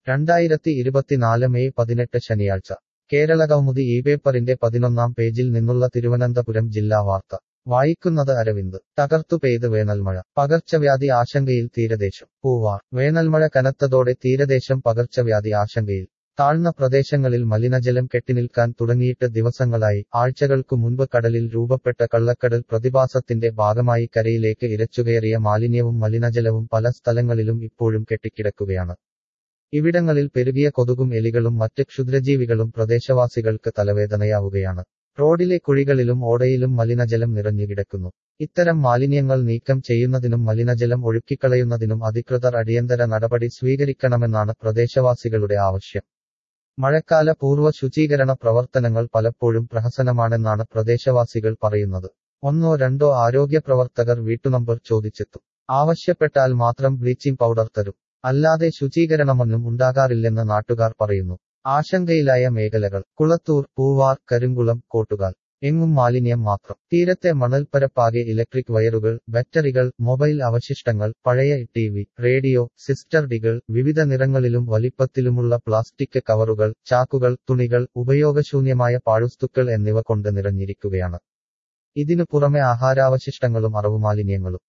രണ്ടായിരത്തി ഇരുപത്തിനാല് മെയ് പതിനെട്ട് ശനിയാഴ്ച കേരള കൗമുദി ഈ പേപ്പറിന്റെ പതിനൊന്നാം പേജിൽ നിന്നുള്ള തിരുവനന്തപുരം ജില്ലാ വാർത്ത വായിക്കുന്നത് അരവിന്ദ് തകർത്തു പെയ്ത് വേനൽമഴ പകർച്ചവ്യാധി ആശങ്കയിൽ തീരദേശം പൂവാർ വേനൽമഴ കനത്തതോടെ തീരദേശം പകർച്ചവ്യാധി ആശങ്കയിൽ താഴ്ന്ന പ്രദേശങ്ങളിൽ മലിനജലം കെട്ടിനിൽക്കാൻ തുടങ്ങിയിട്ട് ദിവസങ്ങളായി ആഴ്ചകൾക്കു മുൻപ് കടലിൽ രൂപപ്പെട്ട കള്ളക്കടൽ പ്രതിഭാസത്തിന്റെ ഭാഗമായി കരയിലേക്ക് ഇരച്ചുകയറിയ മാലിന്യവും മലിനജലവും പല സ്ഥലങ്ങളിലും ഇപ്പോഴും കെട്ടിക്കിടക്കുകയാണ് ഇവിടങ്ങളിൽ പെരുകിയ കൊതുകും എലികളും മറ്റ് ക്ഷുദ്രജീവികളും പ്രദേശവാസികൾക്ക് തലവേദനയാവുകയാണ് റോഡിലെ കുഴികളിലും ഓടയിലും മലിനജലം നിറഞ്ഞുകിടക്കുന്നു ഇത്തരം മാലിന്യങ്ങൾ നീക്കം ചെയ്യുന്നതിനും മലിനജലം ഒഴുക്കിക്കളയുന്നതിനും അധികൃതർ അടിയന്തര നടപടി സ്വീകരിക്കണമെന്നാണ് പ്രദേശവാസികളുടെ ആവശ്യം മഴക്കാല പൂർവ്വ ശുചീകരണ പ്രവർത്തനങ്ങൾ പലപ്പോഴും പ്രഹസനമാണെന്നാണ് പ്രദേശവാസികൾ പറയുന്നത് ഒന്നോ രണ്ടോ ആരോഗ്യ പ്രവർത്തകർ വീട്ടുനമ്പർ ചോദിച്ചെത്തും ആവശ്യപ്പെട്ടാൽ മാത്രം ബ്ലീച്ചിംഗ് പൗഡർ തരും അല്ലാതെ ശുചീകരണമൊന്നും ഉണ്ടാകാറില്ലെന്ന് നാട്ടുകാർ പറയുന്നു ആശങ്കയിലായ മേഖലകൾ കുളത്തൂർ പൂവാർ കരിങ്കുളം കോട്ടുകാൽ എങ്ങും മാലിന്യം മാത്രം തീരത്തെ മണൽപ്പരപ്പാകെ ഇലക്ട്രിക് വയറുകൾ ബാറ്ററികൾ മൊബൈൽ അവശിഷ്ടങ്ങൾ പഴയ ടി വി റേഡിയോ സിസ്റ്റർഡികൾ വിവിധ നിറങ്ങളിലും വലിപ്പത്തിലുമുള്ള പ്ലാസ്റ്റിക് കവറുകൾ ചാക്കുകൾ തുണികൾ ഉപയോഗശൂന്യമായ പാഴ്വസ്തുക്കൾ എന്നിവ കൊണ്ട് നിറഞ്ഞിരിക്കുകയാണ് ഇതിനു പുറമെ ആഹാരാവശിഷ്ടങ്ങളും അറവുമാലിന്യങ്ങളും